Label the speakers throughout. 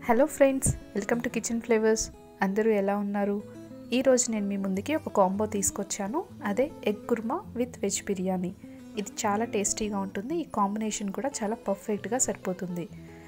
Speaker 1: hello friends welcome to kitchen flavours అందరూ ఎలా ఉన్నారు ఈరోజు నేను మీ ముందుకి ఒక కాంబో తీసుకొచ్చాను అదే egg kurma with veg biryani ఇది చాలా టేస్టీగా ఉంటుంది ఈ కాంబినేషన్ కూడా చాలా పర్ఫెక్ట్గా సరిపోతుంది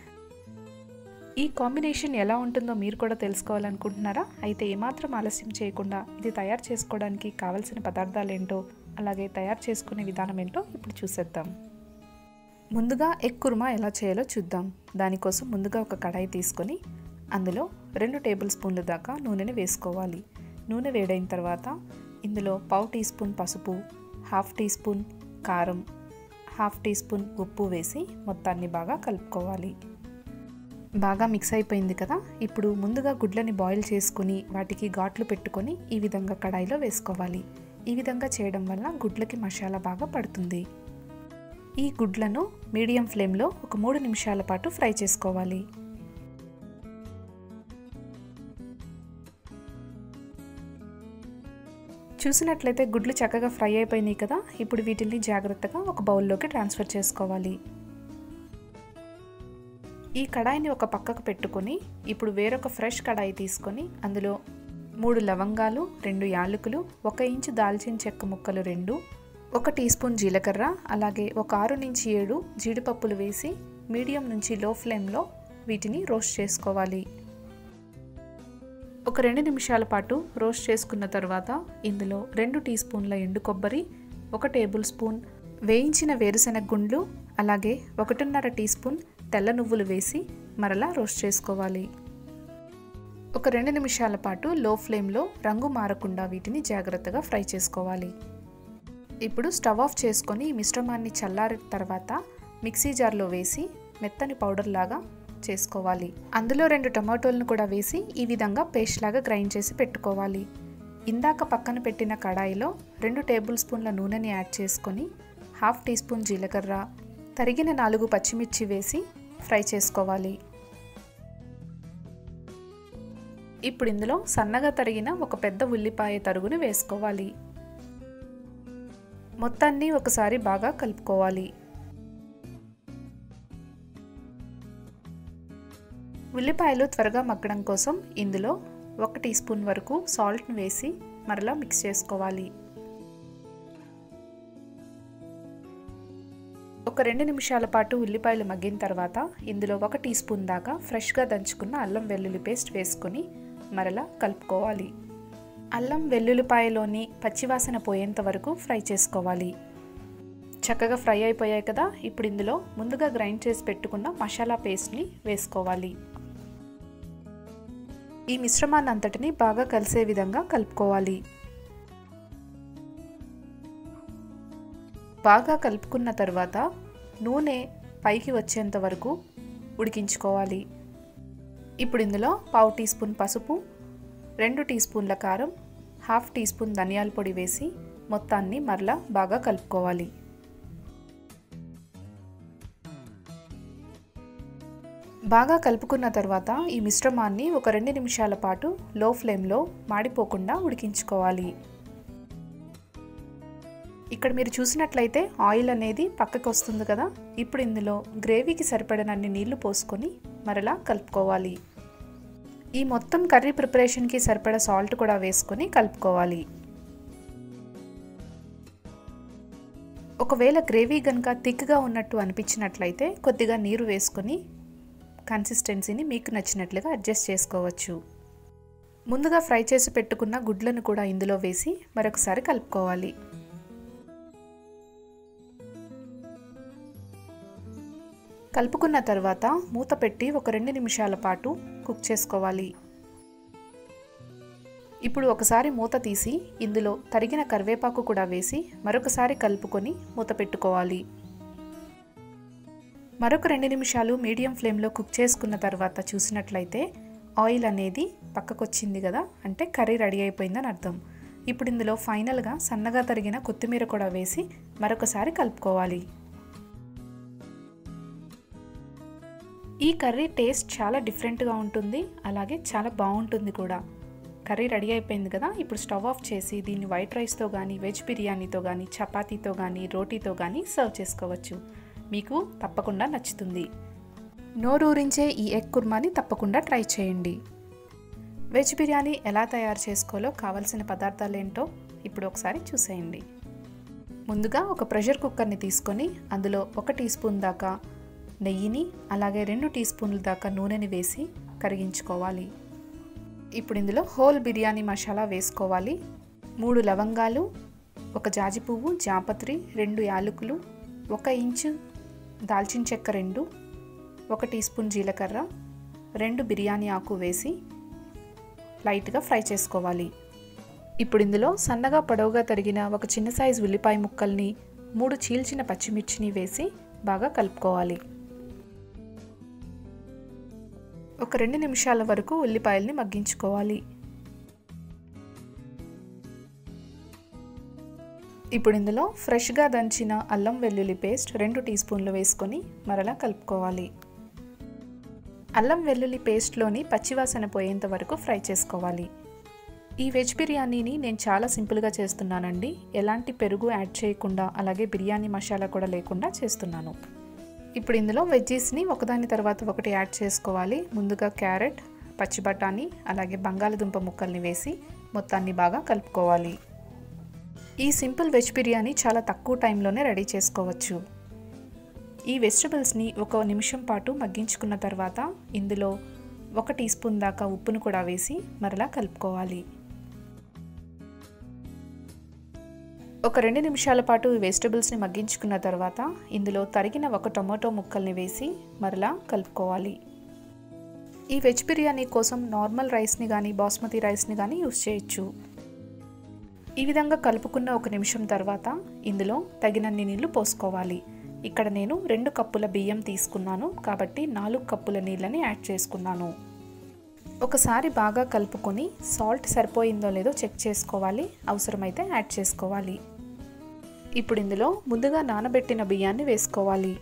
Speaker 1: ఈ కాంబినేషన్ ఎలా ఉంటుందో మీరు కూడా తెలుసుకోవాలనుకుంటున్నారా అయితే ఏమాత్రం ఆలస్యం చేయకుండా ఇది తయారు చేసుకోవడానికి కావలసిన పదార్థాలు ఏంటో అలాగే తయారు చేసుకునే విధానం ఏంటో ఇప్పుడు చూసేద్దాం ముందుగా ఎగ్ కుర్మా ఎలా చేయాలో చూద్దాం దానికోసం ముందుగా ఒక కడాయి తీసుకొని అందులో రెండు టేబుల్ స్పూన్ల దాకా నూనెని వేసుకోవాలి నూనె వేడైన తర్వాత ఇందులో పావు టీ స్పూన్ పసుపు హాఫ్ టీ స్పూన్ కారం హాఫ్ టీ స్పూన్ ఉప్పు వేసి మొత్తాన్ని బాగా కలుపుకోవాలి బాగా మిక్స్ అయిపోయింది కదా ఇప్పుడు ముందుగా గుడ్లని బాయిల్ చేసుకుని వాటికి ఘాట్లు పెట్టుకొని ఈ విధంగా కడాయిలో వేసుకోవాలి ఈ విధంగా చేయడం వల్ల గుడ్లకి మసాలా బాగా పడుతుంది ఈ గుడ్లను మీడియం ఫ్లేమ్లో ఒక మూడు నిమిషాల పాటు ఫ్రై చేసుకోవాలి చూసినట్లయితే గుడ్లు చక్కగా ఫ్రై అయిపోయినాయి కదా ఇప్పుడు వీటిని జాగ్రత్తగా ఒక బౌల్లోకి ట్రాన్స్ఫర్ చేసుకోవాలి ఈ కడాయిని ఒక పక్కకు పెట్టుకొని ఇప్పుడు వేరొక ఫ్రెష్ కడాయి తీసుకొని అందులో మూడు లవంగాలు రెండు యాలకులు ఒక ఇంచు దాల్చిన చెక్క ముక్కలు రెండు ఒక టీ స్పూన్ జీలకర్ర అలాగే ఒక ఆరు నుంచి ఏడు జీడిపప్పులు వేసి మీడియం నుంచి లో ఫ్లేమ్లో వీటిని రోస్ట్ చేసుకోవాలి ఒక రెండు నిమిషాల పాటు రోస్ట్ చేసుకున్న తర్వాత ఇందులో రెండు టీ స్పూన్ల ఎండు కొబ్బరి ఒక టేబుల్ స్పూన్ వేయించిన వేరుశెనగ గుండ్లు అలాగే ఒకటిన్నర టీ స్పూన్ తెల్ల నువ్వులు వేసి మరలా రోస్ట్ చేసుకోవాలి ఒక రెండు నిమిషాల పాటు లో ఫ్లేమ్లో రంగు మారకుండా వీటిని జాగ్రత్తగా ఫ్రై చేసుకోవాలి ఇప్పుడు స్టవ్ ఆఫ్ చేసుకొని ఈ మిశ్రమాన్ని చల్లారిన తర్వాత మిక్సీ జార్లో వేసి మెత్తని పౌడర్ లాగా చేసుకోవాలి అందులో రెండు టమాటోలను కూడా వేసి ఈ విధంగా పేస్ట్ లాగా గ్రైండ్ చేసి పెట్టుకోవాలి ఇందాక పక్కన పెట్టిన కడాయిలో రెండు టేబుల్ స్పూన్ల నూనెని యాడ్ చేసుకొని హాఫ్ టీ స్పూన్ జీలకర్ర తరిగిన నాలుగు పచ్చిమిర్చి వేసి ఫ్రై చేసుకోవాలి ఇప్పుడు ఇందులో సన్నగా తరిగిన ఒక పెద్ద ఉల్లిపాయ తరుగుని వేసుకోవాలి మొత్తాన్ని ఒకసారి బాగా కలుపుకోవాలి ఉల్లిపాయలు త్వరగా మగ్గడం కోసం ఇందులో ఒక టీ స్పూన్ వరకు సాల్ట్ని వేసి మరలా మిక్స్ చేసుకోవాలి ఒక రెండు నిమిషాల పాటు ఉల్లిపాయలు మగ్గిన తర్వాత ఇందులో ఒక టీ స్పూన్ దాకా ఫ్రెష్గా దంచుకున్న అల్లం వెల్లుల్లి పేస్ట్ వేసుకొని మరలా కలుపుకోవాలి అల్లం వెల్లుల్లిపాయలోని పచ్చివాసన పోయేంత వరకు ఫ్రై చేసుకోవాలి చక్కగా ఫ్రై అయిపోయాయి కదా ఇప్పుడు ఇందులో ముందుగా గ్రైండ్ చేసి పెట్టుకున్న మసాలా పేస్ట్ని వేసుకోవాలి ఈ మిశ్రమాన్ని అంతటిని బాగా కలిసే విధంగా కలుపుకోవాలి బాగా కలుపుకున్న తర్వాత నూనె పైకి వచ్చేంత వరకు ఉడికించుకోవాలి ఇప్పుడు ఇందులో పావు టీ స్పూన్ పసుపు రెండు టీ స్పూన్ల కారం హాఫ్ టీ స్పూన్ ధనియాల పొడి వేసి మొత్తాన్ని మరలా బాగా కలుపుకోవాలి బాగా కలుపుకున్న తర్వాత ఈ మిశ్రమాన్ని ఒక రెండు నిమిషాల పాటు లో ఫ్లేమ్లో మాడిపోకుండా ఉడికించుకోవాలి ఇక్కడ మీరు చూసినట్లయితే ఆయిల్ అనేది పక్కకు వస్తుంది కదా ఇప్పుడు ఇందులో గ్రేవీకి సరిపడినన్ని నీళ్లు పోసుకొని మరలా కలుపుకోవాలి ఈ మొత్తం కర్రీ ప్రిపరేషన్కి సరిపడా సాల్ట్ కూడా వేసుకొని కలుపుకోవాలి ఒకవేళ గ్రేవీ కనుక థిక్గా ఉన్నట్టు అనిపించినట్లయితే కొద్దిగా నీరు వేసుకొని కన్సిస్టెన్సీని మీకు నచ్చినట్లుగా అడ్జస్ట్ చేసుకోవచ్చు ముందుగా ఫ్రై చేసి పెట్టుకున్న గుడ్లను కూడా ఇందులో వేసి మరొకసారి కలుపుకోవాలి కలుపుకున్న తర్వాత మూత పెట్టి ఒక రెండు నిమిషాల పాటు కుక్ చేసుకోవాలి ఇప్పుడు ఒకసారి మూత తీసి ఇందులో తరిగిన కరివేపాకు కూడా వేసి మరొకసారి కలుపుకొని మూత పెట్టుకోవాలి మరొక రెండు నిమిషాలు మీడియం ఫ్లేమ్లో కుక్ చేసుకున్న తర్వాత చూసినట్లయితే ఆయిల్ అనేది పక్కకొచ్చింది కదా అంటే కర్రీ రెడీ అయిపోయిందని అర్థం ఇప్పుడు ఇందులో ఫైనల్గా సన్నగా తరిగిన కొత్తిమీర కూడా వేసి మరొకసారి కలుపుకోవాలి ఈ కర్రీ టేస్ట్ చాలా డిఫరెంట్గా ఉంటుంది అలాగే చాలా బాగుంటుంది కూడా కర్రీ రెడీ అయిపోయింది కదా ఇప్పుడు స్టవ్ ఆఫ్ చేసి దీన్ని వైట్ రైస్తో కానీ వెజ్ బిర్యానీతో కానీ చపాతీతో కానీ రోటీతో కానీ సర్వ్ చేసుకోవచ్చు మీకు తప్పకుండా నచ్చుతుంది నోరూరించే ఈ ఎగ్ కుర్మాని తప్పకుండా ట్రై చేయండి వెజ్ బిర్యానీ ఎలా తయారు చేసుకోవాలో కావలసిన పదార్థాలు ఏంటో ఇప్పుడు ఒకసారి చూసేయండి ముందుగా ఒక ప్రెషర్ కుక్కర్ని తీసుకొని అందులో ఒక టీ స్పూన్ దాకా నెయ్యిని అలాగే రెండు టీ స్పూన్ల దాకా నూనెని వేసి కరిగించుకోవాలి ఇప్పుడు ఇందులో హోల్ బిర్యానీ మసాలా వేసుకోవాలి మూడు లవంగాలు ఒక జాజి పువ్వు జాపత్రి రెండు యాలకులు ఒక ఇంచు దాల్చిన చెక్క రెండు ఒక టీ స్పూన్ జీలకర్ర రెండు బిర్యానీ ఆకు వేసి లైట్గా ఫ్రై చేసుకోవాలి ఇప్పుడు ఇందులో సన్నగా పొడవుగా తరిగిన ఒక చిన్న సైజు ఉల్లిపాయ ముక్కల్ని మూడు చీల్చిన పచ్చిమిర్చిని వేసి బాగా కలుపుకోవాలి ఒక రెండు నిమిషాల వరకు ఉల్లిపాయల్ని మగ్గించుకోవాలి ఇప్పుడు ఇందులో ఫ్రెష్గా దంచిన అల్లం వెల్లుల్లి పేస్ట్ రెండు టీ స్పూన్లు వేసుకొని మరలా కలుపుకోవాలి అల్లం వెల్లుల్లి పేస్ట్లోని పచ్చివాసన పోయేంత వరకు ఫ్రై చేసుకోవాలి ఈ వెజ్ బిర్యానీని నేను చాలా సింపుల్గా చేస్తున్నానండి ఎలాంటి పెరుగు యాడ్ చేయకుండా అలాగే బిర్యానీ మసాలా కూడా లేకుండా చేస్తున్నాను ఇప్పుడు ఇందులో వెజ్జీస్ని ఒకదాని తర్వాత ఒకటి యాడ్ చేసుకోవాలి ముందుగా క్యారెట్ పచ్చి బఠానీ అలాగే బంగాళదుంప ముక్కల్ని వేసి మొత్తాన్ని బాగా కలుపుకోవాలి ఈ సింపుల్ వెజ్ బిర్యానీ చాలా తక్కువ టైంలోనే రెడీ చేసుకోవచ్చు ఈ వెజిటబుల్స్ని ఒక నిమిషం పాటు మగ్గించుకున్న తర్వాత ఇందులో ఒక టీ స్పూన్ దాకా ఉప్పును కూడా వేసి మరలా కలుపుకోవాలి ఒక రెండు నిమిషాల పాటు ఈ వెజిటబుల్స్ని మగ్గించుకున్న తర్వాత ఇందులో తరిగిన ఒక టొమాటో ముక్కల్ని వేసి మరలా కలుపుకోవాలి ఈ వెజ్ బిర్యానీ కోసం నార్మల్ రైస్ని కానీ బాస్మతి రైస్ని కానీ యూస్ చేయొచ్చు ఈ విధంగా కలుపుకున్న ఒక నిమిషం తర్వాత ఇందులో తగినన్ని నీళ్లు పోసుకోవాలి ఇక్కడ నేను రెండు కప్పుల బియ్యం తీసుకున్నాను కాబట్టి నాలుగు కప్పుల నీళ్ళని యాడ్ చేసుకున్నాను ఒకసారి బాగా కలుపుకొని సాల్ట్ సరిపోయిందో లేదో చెక్ చేసుకోవాలి అవసరమైతే యాడ్ చేసుకోవాలి ఇప్పుడు ఇందులో ముందుగా నానబెట్టిన బియ్యాన్ని వేసుకోవాలి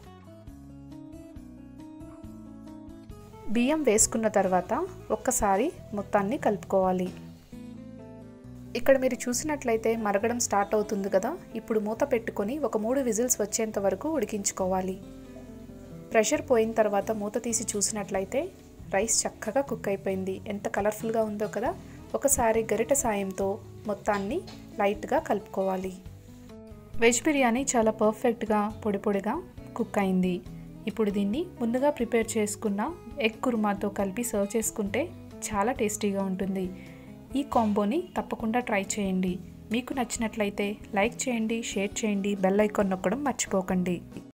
Speaker 1: బియ్యం వేసుకున్న తర్వాత ఒక్కసారి మొత్తాన్ని కలుపుకోవాలి ఇక్కడ మీరు చూసినట్లయితే మరగడం స్టార్ట్ అవుతుంది కదా ఇప్పుడు మూత పెట్టుకొని ఒక మూడు విజిల్స్ వచ్చేంత వరకు ఉడికించుకోవాలి ప్రెషర్ పోయిన తర్వాత మూత తీసి చూసినట్లయితే రైస్ చక్కగా కుక్ అయిపోయింది ఎంత కలర్ఫుల్గా ఉందో కదా ఒకసారి గరిట సాయంతో మొత్తాన్ని లైట్గా కలుపుకోవాలి వెజ్ బిర్యానీ చాలా పర్ఫెక్ట్గా పొడి పొడిగా కుక్ అయింది ఇప్పుడు దీన్ని ముందుగా ప్రిపేర్ చేసుకున్న ఎగ్ కుర్మాతో కలిపి సర్వ్ చేసుకుంటే చాలా టేస్టీగా ఉంటుంది ఈ కాంబోని తప్పకుండా ట్రై చేయండి మీకు నచ్చినట్లయితే లైక్ చేయండి షేర్ చేయండి బెల్ ఐకాన్ నొక్కడం మర్చిపోకండి